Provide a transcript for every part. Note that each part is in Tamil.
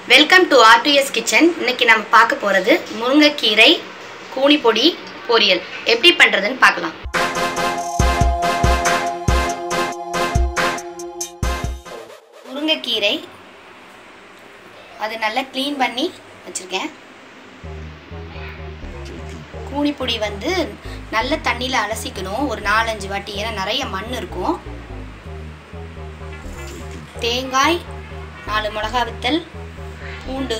வெல்கம் டு ஆர்டிஎஸ் கிச்சன் இன்னைக்கு நம்ம பார்க்க போகிறது முருங்கைக்கீரை கூனி பொடி பொரியல் எப்படி பண்ணுறதுன்னு பார்க்கலாம் முருங்கைக்கீரை அது நல்லா க்ளீன் பண்ணி வச்சுருக்கேன் கூனி பொடி வந்து நல்ல தண்ணியில் அலசிக்கணும் ஒரு நாலஞ்சு வாட்டி ஏன்னா நிறைய மண் இருக்கும் தேங்காய் நாலு மிளகா வத்தல் பூண்டு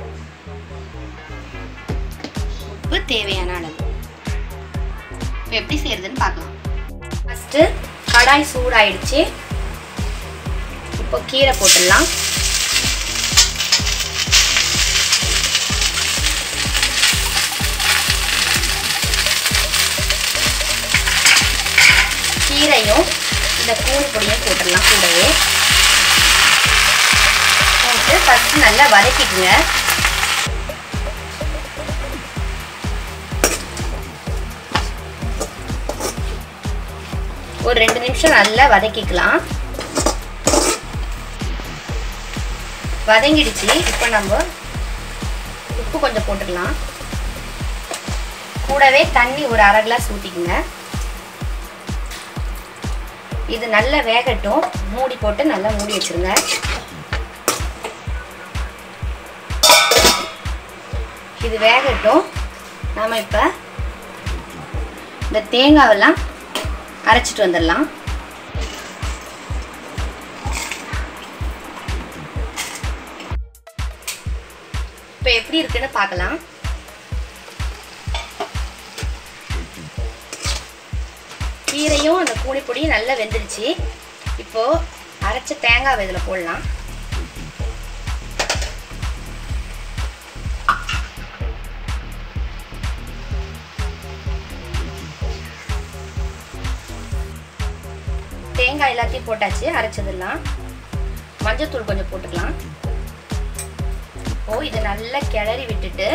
உப்பு தேவையான அளவு இப்போ எப்படி செய்யறதுன்னு பார்க்கலாம் ஃபஸ்ட்டு கடாய் சூடாயிடுச்சு இப்போ கீரை போட்டுடலாம் கீரையும் இந்த கூழ் பொடியும் போட்டுடலாம் கூடவே போட்டு ஃபஸ்ட்டு நல்லா வதக்கிக்குங்க ஒரு ரெண்டு நிமிஷம் நல்லா வதக்கிக்கலாம் வதங்கிடுச்சு இப்போ நம்ம உப்பு கொஞ்சம் போட்டுக்கலாம் கூடவே தண்ணி ஒரு அரை கிளாஸ் ஊற்றிக்குங்க இது நல்லா வேகட்டும் மூடி போட்டு நல்லா மூடி வச்சிருங்க இது வேகட்டும் நாம் இப்போ இந்த தேங்காவெல்லாம் அரைச்சிட்டு வந்துடலாம் இப்போ எப்படி இருக்குன்னு பார்க்கலாம் கீரையும் அந்த கூலிப்பொடியும் நல்லா வெந்துடுச்சு இப்போது அரைச்ச தேங்காய் இதில் போடலாம் தேங்காய் எல்லாத்தையும் போட்டாச்சு அரைச்சதெல்லாம் மஞ்சத்தூள் கொஞ்சம் போட்டுக்கலாம் இப்போ இதை நல்லா கிளறி விட்டுட்டு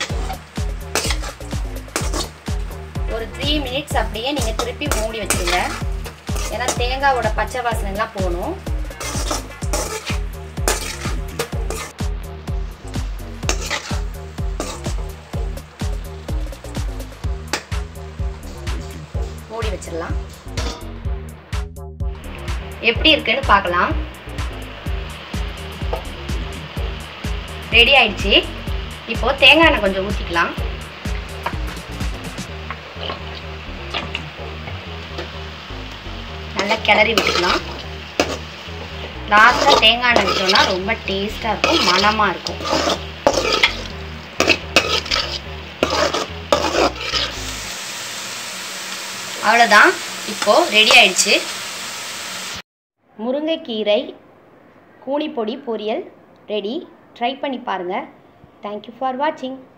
ஒரு த்ரீ மினிட்ஸ் அப்படியே நீங்கள் திருப்பி மூடி வச்சுருங்க ஏன்னா தேங்காவோட பச்சை வாசனைலாம் போகணும் மூடி வச்சிடலாம் எப்படி இருக்குன்னு பார்க்கலாம் ரெடி ஆயிடுச்சு இப்போ தேங்காய் எண்ணெய் கொஞ்சம் ஊற்றிக்கலாம் நல்லா கிளறி விட்டுக்கலாம் லாஸ்ட்டாக தேங்காய் எண்ணெய் விட்டோம்னா ரொம்ப டேஸ்ட்டாக இருக்கும் மணமாக இருக்கும் அவ்வளோதான் இப்போது ரெடி ஆயிடுச்சு முருங்கைக்கீரை கூனிப்பொடி பொரியல் ரெடி ட்ரை பண்ணி பாருங்கள் தேங்க்யூ ஃபார் வாட்சிங்